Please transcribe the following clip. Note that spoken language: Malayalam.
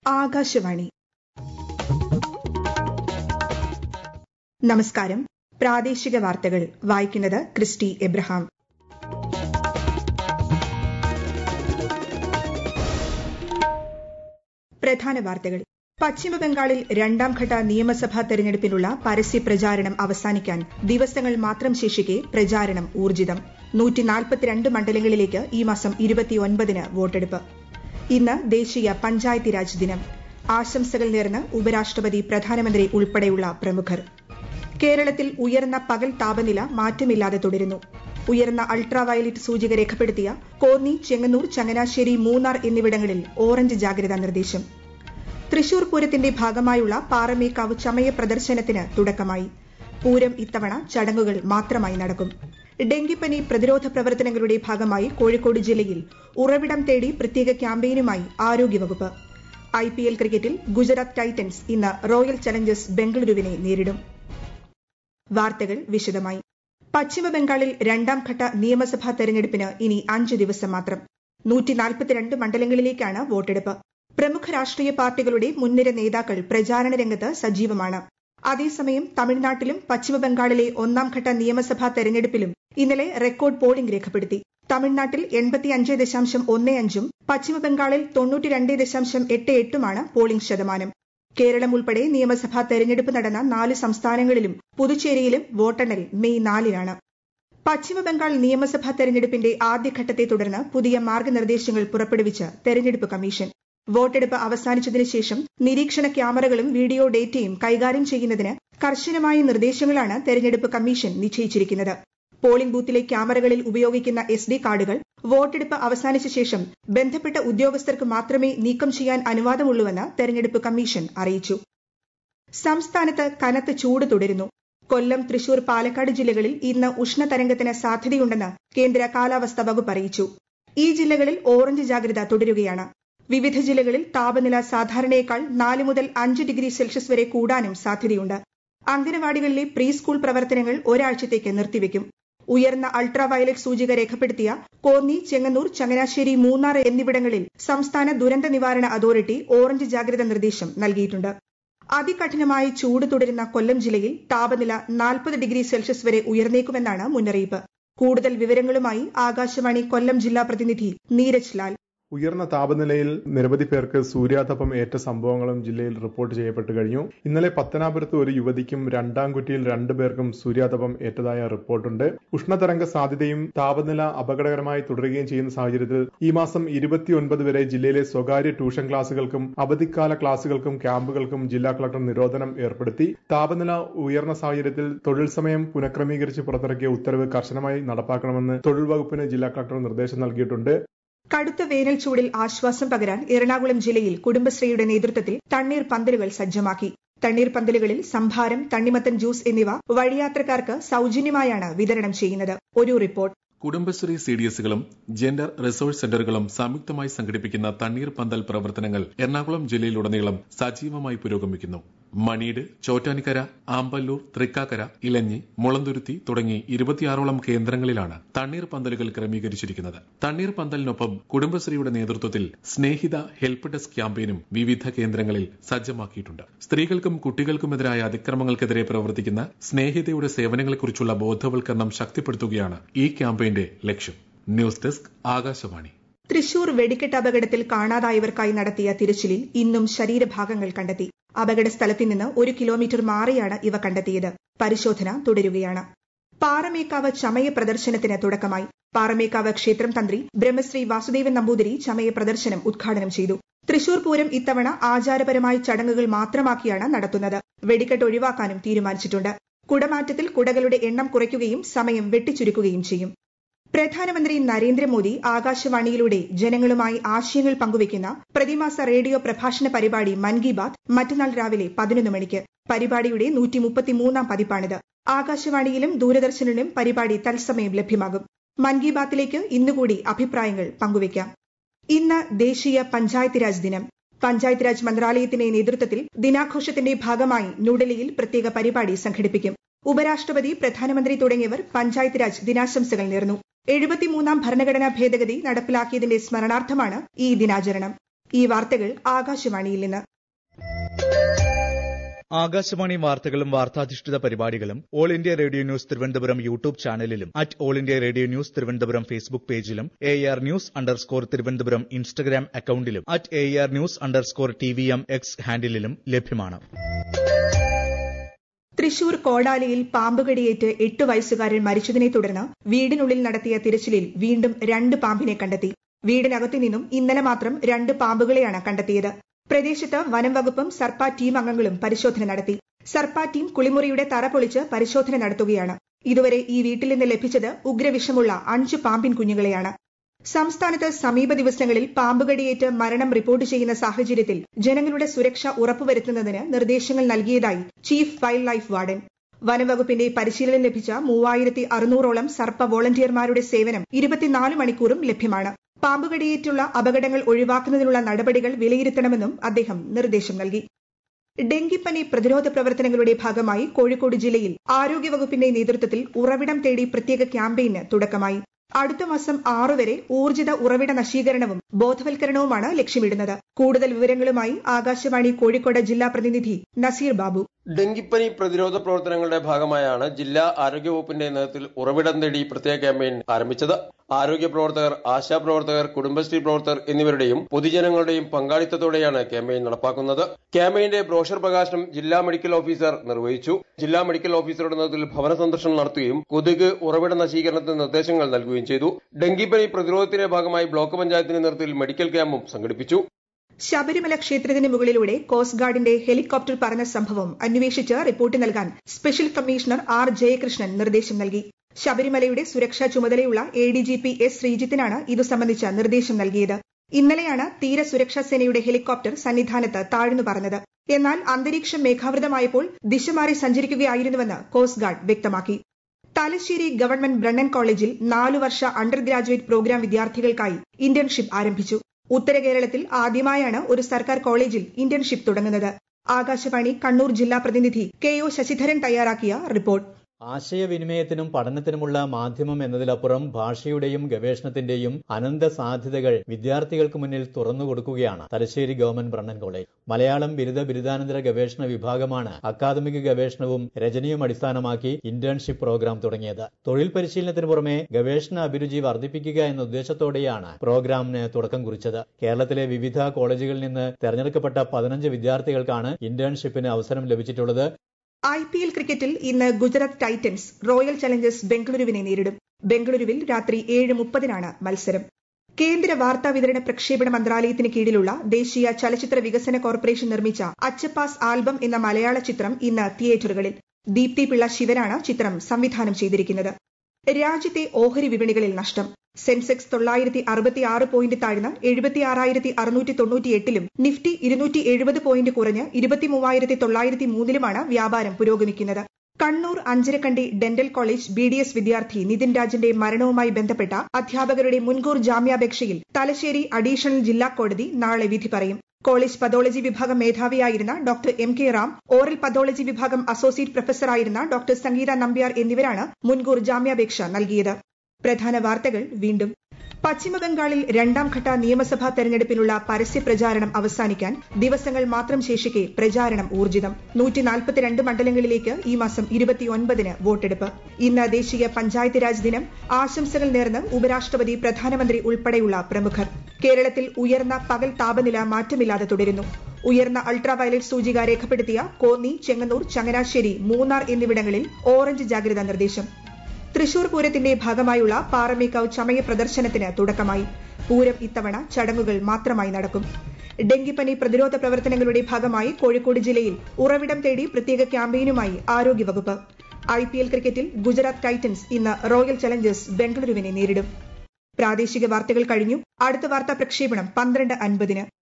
ആകാശവാണി നമസ്കാരം പ്രാദേശിക വാർത്തകൾ വായിക്കുന്നത് ക്രിസ്റ്റി എബ്രഹാം പ്രധാന വാർത്തകൾ പശ്ചിമബംഗാളിൽ രണ്ടാംഘട്ട നിയമസഭാ തെരഞ്ഞെടുപ്പിനുള്ള പരസ്യ പ്രചാരണം അവസാനിക്കാൻ ദിവസങ്ങൾ മാത്രം ശേഷിക്കെ പ്രചാരണം ഊർജിതം മണ്ഡലങ്ങളിലേക്ക് ഈ മാസം ഇരുപത്തിയൊൻപതിന് വോട്ടെടുപ്പ് ഇന്ന് ദേശീയ പഞ്ചായത്തി രാജ് ദിനം ആശംസകൾ നേർന്ന് ഉപരാഷ്ട്രപതി പ്രധാനമന്ത്രി ഉൾപ്പെടെയുള്ള പ്രമുഖർ കേരളത്തിൽ ഉയർന്ന പകൽ താപനില മാറ്റമില്ലാതെ തുടരുന്നു ഉയർന്ന അൾട്രാവയലറ്റ് സൂചിക രേഖപ്പെടുത്തിയ കോന്നി ചെങ്ങന്നൂർ ചങ്ങനാശ്ശേരി മൂന്നാർ എന്നിവിടങ്ങളിൽ ഓറഞ്ച് ജാഗ്രതാ നിർദ്ദേശം തൃശൂർ പൂരത്തിന്റെ ഭാഗമായുള്ള പാറമേക്കാവ് ചമയ പ്രദർശനത്തിന് തുടക്കമായി പൂരം ഇത്തവണ ചടങ്ങുകൾ മാത്രമായി നടക്കും ഡെങ്കിപ്പനി പ്രതിരോധ പ്രവർത്തനങ്ങളുടെ ഭാഗമായി കോഴിക്കോട് ജില്ലയിൽ ഉറവിടം തേടി പ്രത്യേക ക്യാമ്പയിനുമായി ആരോഗ്യവകുപ്പ് ഐപിഎൽ ക്രിക്കറ്റിൽ ഗുജറാത്ത് ടൈറ്റൻസ് ഇന്ന് റോയൽ ചലഞ്ചേഴ്സ് ബംഗളൂരുവിനെ നേരിടും വാർത്തകൾ വിശദമായി പശ്ചിമബംഗാളിൽ രണ്ടാംഘട്ട നിയമസഭാ തെരഞ്ഞെടുപ്പിന് ഇനി അഞ്ച് ദിവസം മാത്രം മണ്ഡലങ്ങളിലേക്കാണ് വോട്ടെടുപ്പ് പ്രമുഖ രാഷ്ട്രീയ പാർട്ടികളുടെ മുൻനിര നേതാക്കൾ പ്രചാരണ രംഗത്ത് സജീവമാണ് അതേസമയം തമിഴ്നാട്ടിലും പശ്ചിമബംഗാളിലെ ഒന്നാംഘട്ട നിയമസഭാ തെരഞ്ഞെടുപ്പിലും ഇന്നലെ റെക്കോർഡ് പോളിംഗ് രേഖപ്പെടുത്തി തമിഴ്നാട്ടിൽ എൺപത്തിയഞ്ച് ദശാംശം ഒന്ന് അഞ്ചും പശ്ചിമബംഗാളിൽ തൊണ്ണൂറ്റി രണ്ട് ദശാംശം എട്ട് എട്ടുമാണ് പോളിംഗ് ശതമാനം കേരളം ഉൾപ്പെടെ നിയമസഭാ തെരഞ്ഞെടുപ്പ് നടന്ന നാല് സംസ്ഥാനങ്ങളിലും പുതുച്ചേരിയിലും വോട്ടെണ്ണൽ മെയ് നാലിനാണ് പശ്ചിമബംഗാൾ നിയമസഭാ തെരഞ്ഞെടുപ്പിന്റെ ആദ്യഘട്ടത്തെ തുടർന്ന് പുതിയ മാർഗനിർദ്ദേശങ്ങൾ പുറപ്പെടുവിച്ച് തെരഞ്ഞെടുപ്പ് കമ്മീഷൻ വോട്ടെടുപ്പ് അവസാനിച്ചതിനു ശേഷം നിരീക്ഷണ ക്യാമറകളും വീഡിയോ ഡേറ്റയും കൈകാര്യം ചെയ്യുന്നതിന് കർശനമായ നിർദ്ദേശങ്ങളാണ് തെരഞ്ഞെടുപ്പ് കമ്മീഷൻ നിശ്ചയിച്ചിരിക്കുന്നത് പോളിംഗ് ബൂത്തിലെ ക്യാമറകളിൽ ഉപയോഗിക്കുന്ന എസ് ഡി കാർഡുകൾ വോട്ടെടുപ്പ് അവസാനിച്ച ശേഷം ബന്ധപ്പെട്ട ഉദ്യോഗസ്ഥർക്ക് മാത്രമേ നീക്കം ചെയ്യാൻ അനുവാദമുള്ളൂവെന്ന് തെരഞ്ഞെടുപ്പ് കമ്മീഷൻ അറിയിച്ചു സംസ്ഥാനത്ത് കനത്ത ചൂട് തുടരുന്നു കൊല്ലം തൃശൂർ പാലക്കാട് ജില്ലകളിൽ ഇന്ന് ഉഷ്ണതരംഗത്തിന് സാധ്യതയുണ്ടെന്ന് കേന്ദ്ര കാലാവസ്ഥാ വകുപ്പ് അറിയിച്ചു ഈ ജില്ലകളിൽ ഓറഞ്ച് ജാഗ്രത തുടരുകയാണ് വിവിധ ജില്ലകളിൽ താപനില സാധാരണയേക്കാൾ നാല് മുതൽ അഞ്ച് ഡിഗ്രി സെൽഷ്യസ് വരെ കൂടാനും സാധ്യതയുണ്ട് അംഗനവാടികളിലെ പ്രീ സ്കൂൾ പ്രവർത്തനങ്ങൾ ഒരാഴ്ചത്തേക്ക് നിർത്തിവെക്കും ഉയർന്ന അൾട്രാവയലറ്റ് സൂചിക രേഖപ്പെടുത്തിയ കോന്നി ചെങ്ങന്നൂർ ചങ്ങനാശ്ശേരി മൂന്നാർ എന്നിവിടങ്ങളിൽ സംസ്ഥാന ദുരന്ത നിവാരണ അതോറിറ്റി ഓറഞ്ച് ജാഗ്രത നിർദ്ദേശം നൽകിയിട്ടുണ്ട് അതികഠിനമായ ചൂട് തുടരുന്ന കൊല്ലം ജില്ലയിൽ താപനില നാൽപ്പത് ഡിഗ്രി സെൽഷ്യസ് വരെ ഉയർന്നേക്കുമെന്നാണ് മുന്നറിയിപ്പ് കൂടുതൽ വിവരങ്ങളുമായി ആകാശവാണി കൊല്ലം ജില്ലാ പ്രതിനിധി നീരജ് ലാൽ ഉയർന്ന താപനിലയിൽ നിരവധി പേർക്ക് സൂര്യാതപം ഏറ്റ സംഭവങ്ങളും ജില്ലയിൽ റിപ്പോർട്ട് ചെയ്യപ്പെട്ടു കഴിഞ്ഞു ഇന്നലെ പത്തനാപുരത്ത് ഒരു യുവതിക്കും രണ്ടാംകുറ്റിയിൽ രണ്ടു പേർക്കും സൂര്യാതപം ഏറ്റതായ റിപ്പോർട്ടുണ്ട് ഉഷ്ണതരംഗ സാധ്യതയും താപനില അപകടകരമായി തുടരുകയും ചെയ്യുന്ന സാഹചര്യത്തിൽ ഈ മാസം ഇരുപത്തിയൊൻപത് വരെ ജില്ലയിലെ സ്വകാര്യ ട്യൂഷൻ ക്ലാസുകൾക്കും അവധിക്കാല ക്ലാസുകൾക്കും ക്യാമ്പുകൾക്കും ജില്ലാ കളക്ടർ നിരോധനം ഏർപ്പെടുത്തി താപനില ഉയർന്ന സാഹചര്യത്തിൽ തൊഴിൽ സമയം പുനഃക്രമീകരിച്ച് പുറത്തിറക്കിയ ഉത്തരവ് കർശനമായി നടപ്പാക്കണമെന്ന് തൊഴിൽ വകുപ്പിന് ജില്ലാ കളക്ടർ നിർദ്ദേശം നൽകിയിട്ടുണ്ട് കടുത്ത വേനൽ ചൂടിൽ ആശ്വാസം പകരാൻ എറണാകുളം ജില്ലയിൽ കുടുംബശ്രീയുടെ നേതൃത്വത്തിൽ തണ്ണീർ പന്തലുകൾ സജ്ജമാക്കി തണ്ണീർ പന്തലുകളിൽ സംഭാരം തണ്ണിമത്തൻ ജ്യൂസ് എന്നിവ വഴിയാത്രക്കാർക്ക് സൌജന്യമായാണ് വിതരണം ചെയ്യുന്നത് ഒരു റിപ്പോർട്ട് കുടുംബശ്രീ സി ഡി എസുകളും ജെൻഡർ റിസോഴ്സ് സെന്ററുകളും സംയുക്തമായി സംഘടിപ്പിക്കുന്ന തണ്ണീർ പന്തൽ പ്രവർത്തനങ്ങൾ എറണാകുളം ജില്ലയിലുടനീളം സജീവമായി പുരോഗമിക്കുന്നു മണീട് ചോറ്റാനിക്കര ആമ്പല്ലൂർ തൃക്കാക്കര ഇലഞ്ഞി മുളന്തുരുത്തി തുടങ്ങി ഇരുപത്തിയാറോളം കേന്ദ്രങ്ങളിലാണ് തണ്ണീർ പന്തലുകൾ ക്രമീകരിച്ചിരിക്കുന്നത് തണ്ണീർ പന്തലിനൊപ്പം കുടുംബശ്രീയുടെ നേതൃത്വത്തിൽ സ്നേഹിത ഹെൽപ്പ് ഡെസ്ക് ക്യാമ്പയിനും വിവിധ കേന്ദ്രങ്ങളിൽ സജ്ജമാക്കിയിട്ടുണ്ട് സ്ത്രീകൾക്കും കുട്ടികൾക്കുമെതിരായ അതിക്രമങ്ങൾക്കെതിരെ പ്രവർത്തിക്കുന്ന സ്നേഹിതയുടെ സേവനങ്ങളെക്കുറിച്ചുള്ള ബോധവൽക്കരണം ശക്തിപ്പെടുത്തുകയാണ് ഈ ക്യാമ്പയിന്റെ ലക്ഷ്യം ന്യൂസ് ഡെസ്ക് ആകാശവാണി തൃശൂർ വെടിക്കെട്ട് അപകടത്തിൽ കാണാതായവർക്കായി നടത്തിയ തിരച്ചിലിൽ ഇന്നും ശരീരഭാഗങ്ങൾ കണ്ടെത്തി അപകട സ്ഥലത്തു നിന്ന് ഒരു കിലോമീറ്റർ മാറിയാണ് ഇവ കണ്ടെത്തിയത് പരിശോധന തുടരുകയാണ് പാറമേക്കാവ് ചമയ പ്രദർശനത്തിന് തുടക്കമായി പാറമേക്കാവ് ക്ഷേത്രം തന്ത്രി ബ്രഹ്മശ്രീ വാസുദേവൻ നമ്പൂതിരി ചമയ പ്രദർശനം ഉദ്ഘാടനം ചെയ്തു തൃശൂർ പൂരം ഇത്തവണ ആചാരപരമായ ചടങ്ങുകൾ മാത്രമാക്കിയാണ് നടത്തുന്നത് വെടിക്കെട്ട് ഒഴിവാക്കാനും തീരുമാനിച്ചിട്ടുണ്ട് കുടമാറ്റത്തിൽ കുടകളുടെ എണ്ണം കുറയ്ക്കുകയും സമയം വെട്ടിച്ചുരുക്കുകയും ചെയ്യും പ്രധാനമന്ത്രി നരേന്ദ്രമോദി ആകാശവാണിയിലൂടെ ജനങ്ങളുമായി ആശയങ്ങൾ പങ്കുവയ്ക്കുന്ന പ്രതിമാസ റേഡിയോ പ്രഭാഷണ പരിപാടി മൻ കി ബാത് മറ്റന്നാൾ രാവിലെ പതിനൊന്ന് മണിക്ക് പരിപാടിയുടെ നൂറ്റി മുപ്പത്തിമൂന്നാം പതിപ്പാണിത് ആകാശവാണിയിലും ദൂരദർശനിലും പരിപാടി തത്സമയം ലഭ്യമാകും മൻ കി ബാത്തിലേക്ക് ഇന്നുകൂടി അഭിപ്രായങ്ങൾ പങ്കുവയ്ക്കാം ഇന്ന് ദേശീയ പഞ്ചായത്ത് രാജ് ദിനം പഞ്ചായത്ത് രാജ് മന്ത്രാലയത്തിന്റെ നേതൃത്വത്തിൽ ദിനാഘോഷത്തിന്റെ ഭാഗമായി ന്യൂഡൽഹിയിൽ പ്രത്യേക പരിപാടി സംഘടിപ്പിക്കും ഉപരാഷ്ട്രപതി പ്രധാനമന്ത്രി തുടങ്ങിയവർ പഞ്ചായത്ത് രാജ് ദിനാശംസകൾ നേർന്നു എഴുപത്തിമൂന്നാം ഭരണഘടനാ ഭേദഗതി നടപ്പിലാക്കിയതിന്റെ സ്മരണാർത്ഥമാണ് ഈ ദിനാചരണം ഈ വാർത്തകൾ ആകാശവാണിയിൽ നിന്ന് ആകാശവാണി വാർത്തകളും വാർത്താധിഷ്ഠിത പരിപാടികളും all India radio news Thiruvananthapuram YouTube ചാനലിലും at all India radio news Thiruvananthapuram Facebook പേജിലും A R news underscore Thiruvananthapuram Instagram അക്കൌണ്ടിലും at A R news underscore T V M X ഹാൻഡിലും ലഭ്യമാണ് തൃശൂർ കോടാലിയിൽ പാമ്പുകടിയേറ്റ് എട്ട് വയസ്സുകാരൻ മരിച്ചതിനെ തുടർന്ന് വീടിനുള്ളിൽ നടത്തിയ തിരച്ചിലിൽ വീണ്ടും രണ്ട് പാമ്പിനെ കണ്ടെത്തി വീടിനകത്തു നിന്നും ഇന്നലെ മാത്രം രണ്ട് പാമ്പുകളെയാണ് കണ്ടെത്തിയത് പ്രദേശത്ത് വനം വകുപ്പും സർപ്പ ടീം അംഗങ്ങളും പരിശോധന നടത്തി സർപ്പ ടീം കുളിമുറിയുടെ തറ പൊളിച്ച് പരിശോധന നടത്തുകയാണ് ഇതുവരെ ഈ വീട്ടിൽ നിന്ന് ലഭിച്ചത് ഉഗ്രവിഷമുള്ള അഞ്ച് പാമ്പിൻ കുഞ്ഞുങ്ങളെയാണ് സംസ്ഥാനത്ത് സമീപ ദിവസങ്ങളിൽ പാമ്പുകടിയേറ്റ് മരണം റിപ്പോർട്ട് ചെയ്യുന്ന സാഹചര്യത്തിൽ ജനങ്ങളുടെ സുരക്ഷ ഉറപ്പുവരുത്തുന്നതിന് നിർദ്ദേശങ്ങൾ നൽകിയതായി ചീഫ് വൈൽഡ് ലൈഫ് വാർഡൻ വനംവകുപ്പിന്റെ പരിശീലനം ലഭിച്ച മൂവായിരത്തി അറുന്നൂറോളം സർപ്പ വോളണ്ടിയർമാരുടെ സേവനം ഇരുപത്തിനാല് മണിക്കൂറും ലഭ്യമാണ് പാമ്പുകടിയേറ്റുള്ള അപകടങ്ങൾ ഒഴിവാക്കുന്നതിനുള്ള നടപടികൾ വിലയിരുത്തണമെന്നും അദ്ദേഹം നിർദ്ദേശം നൽകി ഡെങ്കിപ്പനി പ്രതിരോധ പ്രവർത്തനങ്ങളുടെ ഭാഗമായി കോഴിക്കോട് ജില്ലയിൽ ആരോഗ്യവകുപ്പിന്റെ നേതൃത്വത്തിൽ ഉറവിടം തേടി പ്രത്യേക ക്യാമ്പയിന് തുടക്കമായി അടുത്ത മാസം ആറു വരെ ഊർജിത ഉറവിട നശീകരണവും ബോധവൽക്കരണവുമാണ് ലക്ഷ്യമിടുന്നത് കൂടുതൽ വിവരങ്ങളുമായി ആകാശവാണി കോഴിക്കോട് ജില്ലാ പ്രതിനിധി നസീർ ബാബു ഡെങ്കിപ്പനി പ്രതിരോധ പ്രവർത്തനങ്ങളുടെ ഭാഗമായാണ് ജില്ലാ ആരോഗ്യവകുപ്പിന്റെ നേതൃത്വത്തിൽ ഉറവിടം തേടി പ്രത്യേക ക്യാമ്പയിൻ ആരംഭിച്ചത് ആരോഗ്യ പ്രവർത്തകർ ആശാപ്രവർത്തകർ കുടുംബശ്രീ പ്രവർത്തകർ എന്നിവരുടെയും പൊതുജനങ്ങളുടെയും പങ്കാളിത്തത്തോടെയാണ് ക്യാമ്പയിൻ നടപ്പാക്കുന്നത് ക്യാമ്പയിന്റെ ബ്രോഷർ പ്രകാശനം ജില്ലാ മെഡിക്കൽ ഓഫീസർ നിർവഹിച്ചു ജില്ലാ മെഡിക്കൽ ഓഫീസറുടെ നേതൃത്വത്തിൽ ഭവന സന്ദർശനം നടത്തുകയും കൊതുക് ഉറവിട നശീകരണത്തിന് നിർദ്ദേശങ്ങൾ നൽകുകയും ചെയ്തു ഡെങ്കിപ്പനി പ്രതിരോധത്തിന്റെ ഭാഗമായി ബ്ലോക്ക് പഞ്ചായത്തിന്റെ നേതൃത്വത്തിൽ മെഡിക്കൽ ക്യാമ്പും സംഘടിപ്പിച്ചു ശബരിമല ക്ഷേത്രത്തിന് മുകളിലൂടെ കോസ്റ്റ് ഗാർഡിന്റെ ഹെലികോപ്റ്റർ പറന്ന സംഭവം അന്വേഷിച്ച് റിപ്പോർട്ട് നൽകാൻ സ്പെഷ്യൽ കമ്മീഷണർ ആർ ജയകൃഷ്ണൻ നിർദ്ദേശം നൽകി ശബരിമലയുടെ സുരക്ഷാ ചുമതലയുള്ള A D G P S ശ്രീജിത്തിനാണ് ഇതു സംബന്ധിച്ച നിർദ്ദേശം നൽകിയത് ഇന്നലെയാണ് തീര സുരക്ഷാ സേനയുടെ ഹെലികോപ്റ്റർ സന്നിധാനത്ത് താഴ്ന്നു പറന്നത് എന്നാൽ അന്തരീക്ഷം മേഘാവൃതമായപ്പോൾ ദിശ മാറി സഞ്ചരിക്കുകയായിരുന്നുവെന്ന് കോസ്റ്റ് ഗാർഡ് വ്യക്തമാക്കി തലശ്ശേരി ഗവൺമെന്റ് ബ്രണ്ണൻ കോളേജിൽ നാലു വർഷ അണ്ടർ ഗ്രാജുവേറ്റ് പ്രോഗ്രാം വിദ്യാർത്ഥികൾക്കായി ഇന്റേൺഷിപ്പ് ആരംഭിച്ചു ഉത്തര കേരളത്തിൽ ആദ്യമായാണ് ഒരു സർക്കാർ കോളേജിൽ ഇന്റേൺഷിപ്പ് തുടങ്ങുന്നത് ആകാശവാണി കണ്ണൂർ ജില്ലാ പ്രതിനിധി കെ ഒ ശശിധരൻ തയ്യാറാക്കിയ റിപ്പോർട്ട് ആശയവിനിമയത്തിനും പഠനത്തിനുമുള്ള മാധ്യമം എന്നതിലപ്പുറം ഭാഷയുടെയും ഗവേഷണത്തിന്റെയും അനന്ത സാധ്യതകൾ വിദ്യാർത്ഥികൾക്ക് മുന്നിൽ തുറന്നുകൊടുക്കുകയാണ് തലശ്ശേരി ഗവൺമെന്റ് ബ്രണ്ണൻ കോളേജ് മലയാളം ബിരുദ ബിരുദാനന്തര ഗവേഷണ വിഭാഗമാണ് അക്കാദമിക് ഗവേഷണവും രചനയും അടിസ്ഥാനമാക്കി ഇന്റേൺഷിപ്പ് പ്രോഗ്രാം തുടങ്ങിയത് തൊഴിൽ പരിശീലനത്തിന് പുറമെ ഗവേഷണ അഭിരുചി വർദ്ധിപ്പിക്കുക എന്ന ഉദ്ദേശത്തോടെയാണ് പ്രോഗ്രാമിന് തുടക്കം കുറിച്ചത് കേരളത്തിലെ വിവിധ കോളേജുകളിൽ നിന്ന് തെരഞ്ഞെടുക്കപ്പെട്ട പതിനഞ്ച് വിദ്യാർത്ഥികൾക്കാണ് ഇന്റേൺഷിപ്പിന് അവസരം ലഭിച്ചിട്ടുള്ളത് ഐ പി എൽ ക്രിക്കറ്റിൽ ഇന്ന് ഗുജറാത്ത് ടൈറ്റൻസ് റോയൽ ചലഞ്ചേഴ്സ് ബംഗളൂരുവിനെ നേരിടും ബംഗളൂരുവിൽ രാത്രി ഏഴ് മുപ്പതിനാണ് മത്സരം കേന്ദ്ര വാർത്താ വിതരണ പ്രക്ഷേപണ മന്ത്രാലയത്തിന് കീഴിലുള്ള ദേശീയ ചലച്ചിത്ര വികസന കോർപ്പറേഷൻ നിർമ്മിച്ച അച്ചപ്പാസ് ആൽബം എന്ന മലയാള ചിത്രം ഇന്ന് തിയേറ്ററുകളിൽ ദീപ്തി പിള്ള ശിവനാണ് ചിത്രം സംവിധാനം ചെയ്തിരിക്കുന്നത് രാജ്യത്തെ ഓഹരി വിപണികളിൽ നഷ്ടം സെൻസെക്സ് തൊള്ളായിരത്തി അറുപത്തി ആറ് പോയിന്റ് താഴ്ന്ന് എഴുപത്തി ആറായിരത്തി അറുന്നൂറ്റി തൊണ്ണൂറ്റി എട്ടിലും നിഫ്റ്റി ഇരുന്നൂറ്റി എഴുപത് പോയിന്റ് കുറഞ്ഞ് ഇരുപത്തി മൂവായിരത്തി തൊള്ളായിരത്തി മൂന്നിലുമാണ് വ്യാപാരം പുരോഗമിക്കുന്നത് Kannur Anjarakandy dental college B D S വിദ്യാർത്ഥി നിതിൻ രാജിന്റെ മരണവുമായി ബന്ധപ്പെട്ട അധ്യാപകരുടെ മുൻകൂർ ജാമ്യാപേക്ഷയിൽ തലശ്ശേരി അഡീഷണൽ ജില്ലാ കോടതി നാളെ വിധി പറയും കോളേജ് പതോളജി വിഭാഗം മേധാവിയായിരുന്ന doctor M K Ram oral pathology വിഭാഗം അസോസിയേറ്റ് പ്രൊഫസറായിരുന്ന ഡോക്ടർ സംഗീത നമ്പ്യാർ എന്നിവരാണ് മുൻകൂർ ജാമ്യാപേക്ഷ നൽകിയത് പ്രധാന വാർത്തകൾ വീണ്ടും പശ്ചിമബംഗാളിൽ രണ്ടാം ഘട്ട നിയമസഭാ തെരഞ്ഞെടുപ്പിനുള്ള പരസ്യ പ്രചാരണം അവസാനിക്കാൻ ദിവസങ്ങൾ മാത്രം ശേഷിക്കെ പ്രചാരണം ഊർജിതം നൂറ്റി നാൽപ്പത്തിരണ്ട് മണ്ഡലങ്ങളിലേക്ക് ഈ മാസം ഇരുപത്തിയൊൻപതിന് വോട്ടെടുപ്പ് ഇന്ന് ദേശീയ പഞ്ചായത്ത് രാജ് ദിനം ആശംസകൾ നേർന്ന് ഉപരാഷ്ട്രപതി പ്രധാനമന്ത്രി ഉൾപ്പെടെയുള്ള പ്രമുഖർ കേരളത്തിൽ ഉയർന്ന പകൽ താപനില മാറ്റമില്ലാതെ തുടരുന്നു ഉയർന്ന അൾട്രാവയലറ്റ് സൂചിക രേഖപ്പെടുത്തിയ കോന്നി ചെങ്ങന്നൂർ ചങ്ങനാശ്ശേരി മൂന്നാർ എന്നിവിടങ്ങളിൽ ഓറഞ്ച് ജാഗ്രതാ നിർദ്ദേശം തൃശൂർ പൂരത്തിന്റെ ഭാഗമായുള്ള പാറമേക്കാവ് ചമയ പ്രദർശനത്തിന് തുടക്കമായി പൂരം ഇത്തവണ ചടങ്ങുകൾ മാത്രമായി നടക്കും ഡെങ്കിപ്പനി പ്രതിരോധ പ്രവർത്തനങ്ങളുടെ ഭാഗമായി കോഴിക്കോട് ജില്ലയിൽ ഉറവിടം തേടി പ്രത്യേക ക്യാമ്പയിനുമായി ആരോഗ്യവകുപ്പ് ഐ പി എൽ ക്രിക്കറ്റിൽ ഗുജറാത്ത് ടൈറ്റൻസ് ഇന്ന് റോയൽ ചലഞ്ചേഴ്സ് ബംഗളൂരുവിനെ നേരിടും പ്രാദേശിക വാർത്തകൾ കഴിഞ്ഞു അടുത്ത വാർത്താ പ്രക്ഷേപണം പന്ത്രണ്ട് അൻപതിന്